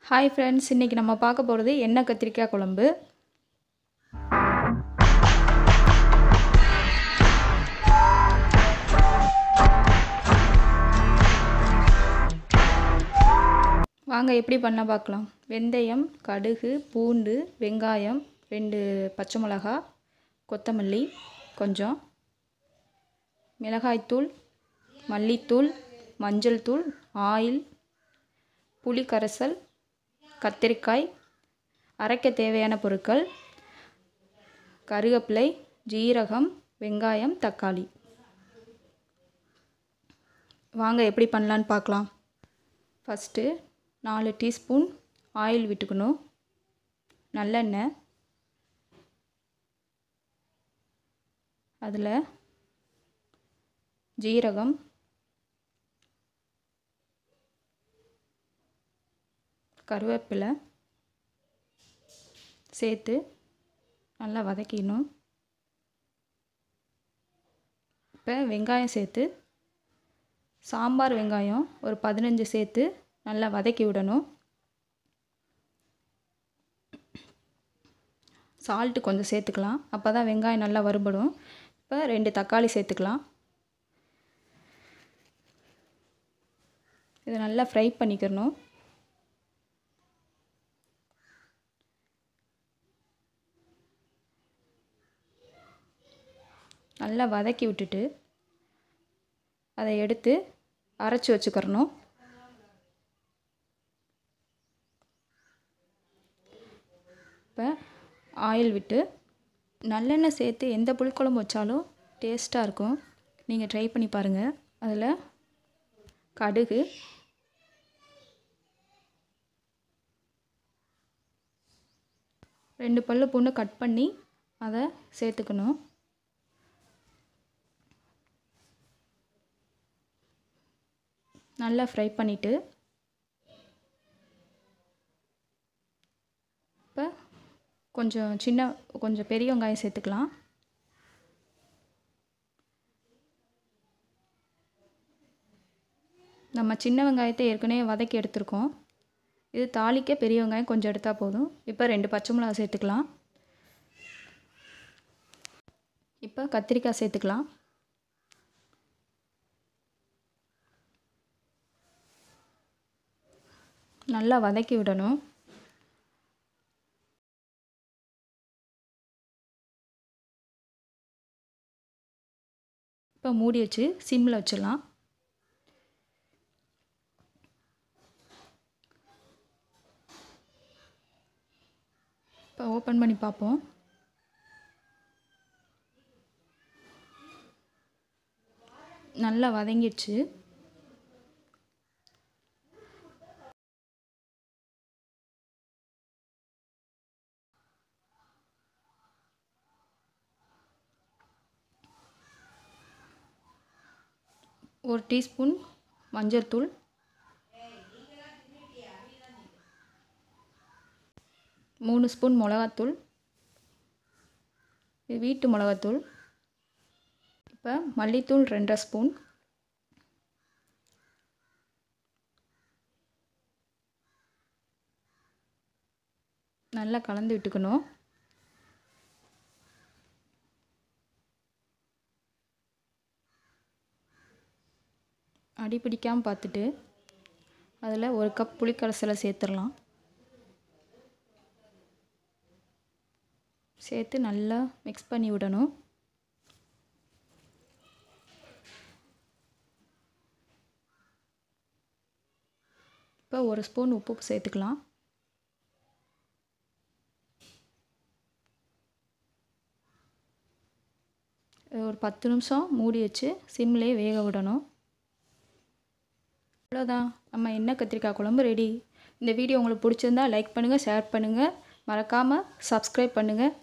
hi friends இன்றைக்கி நம்ம பார்க்க போகிறது எண்ணெய் கத்திரிக்காய் குழம்பு வாங்க எப்படி பண்ண பார்க்கலாம் வெந்தயம் கடுகு பூண்டு வெங்காயம் ரெண்டு பச்சை மிளகா கொத்தமல்லி கொஞ்சம் மிளகாய்த்தூள் மல்லித்தூள் மஞ்சள் தூள் ஆயில் புளி கரைசல் கத்திரிக்காய் அரைக்க தேவையான பொருட்கள் கருவேப்பிலை ஜீரகம் வெங்காயம் தக்காளி வாங்க எப்படி பண்ணலான்னு பார்க்கலாம் ஃபஸ்ட்டு நாலு டீஸ்பூன் ஆயில் விட்டுக்கணும் நல்லெண்ணெய் அதில் ஜீரகம் கருவேப்பிலை சேர்த்து நல்லா வதக்கிடணும் இப்போ வெங்காயம் சேர்த்து சாம்பார் வெங்காயம் ஒரு பதினஞ்சு சேர்த்து நல்லா வதக்கி விடணும் சால்ட்டு கொஞ்சம் சேர்த்துக்கலாம் அப்போ தான் வெங்காயம் நல்லா வறுபடும் இப்போ ரெண்டு தக்காளி சேர்த்துக்கலாம் இதை நல்லா ஃப்ரை பண்ணிக்கிறணும் நல்லா வதக்கி விட்டுட்டு அதை எடுத்து அரைச்சி வச்சுக்கிறணும் இப்போ ஆயில் விட்டு நல்லெண்ணெய் சேர்த்து எந்த புளிக்குழம்பு வச்சாலும் டேஸ்ட்டாக இருக்கும் நீங்கள் ட்ரை பண்ணி பாருங்கள் அதில் கடுகு ரெண்டு பல்லு பூண்டு கட் பண்ணி அதை சேர்த்துக்கணும் நல்லா ஃப்ரை பண்ணிவிட்டு இப்போ கொஞ்சம் சின்ன கொஞ்சம் பெரிய வெங்காயம் சேர்த்துக்கலாம் நம்ம சின்ன வெங்காயத்தை ஏற்கனவே வதக்கி எடுத்திருக்கோம் இது தாளிக்க பெரிய வெங்காயம் கொஞ்சம் எடுத்தால் போதும் இப்போ ரெண்டு பச்சை மிளகா சேர்த்துக்கலாம் இப்போ கத்திரிக்காய் சேர்த்துக்கலாம் நல்லா வதக்கி விடணும் இப்போ மூடி வச்சு சிம்மில் வச்சிடலாம் இப்போ ஓப்பன் பண்ணி பார்ப்போம் நல்லா வதங்கிடுச்சு ஒரு டீஸ்பூன் மஞ்சள் தூள் மூணு ஸ்பூன் மிளகாத்தூள் இது வீட்டு மிளகாத்தூள் இப்போ மல்லித்தூள் ரெண்டரை ஸ்பூன் நல்லா கலந்து விட்டுக்கணும் அடி பிடிக்காமல் பார்த்துட்டு அதில் ஒரு கப் புளிக்கரைசலை சேர்த்துடலாம் சேர்த்து நல்லா மிக்ஸ் பண்ணி விடணும் இப்போ ஒரு ஸ்பூன் உப்பு சேர்த்துக்கலாம் ஒரு பத்து நிமிஷம் மூடி வச்சு சிம்லேயே வேக விடணும் அவ்வளோதான் நம்ம எண்ணெய் கத்திரிக்காய் குழம்பு ரெடி இந்த வீடியோ உங்களுக்கு பிடிச்சிருந்தா லைக் பண்ணுங்கள் ஷேர் பண்ணுங்கள் மறக்காமல் சப்ஸ்கிரைப் பண்ணுங்கள்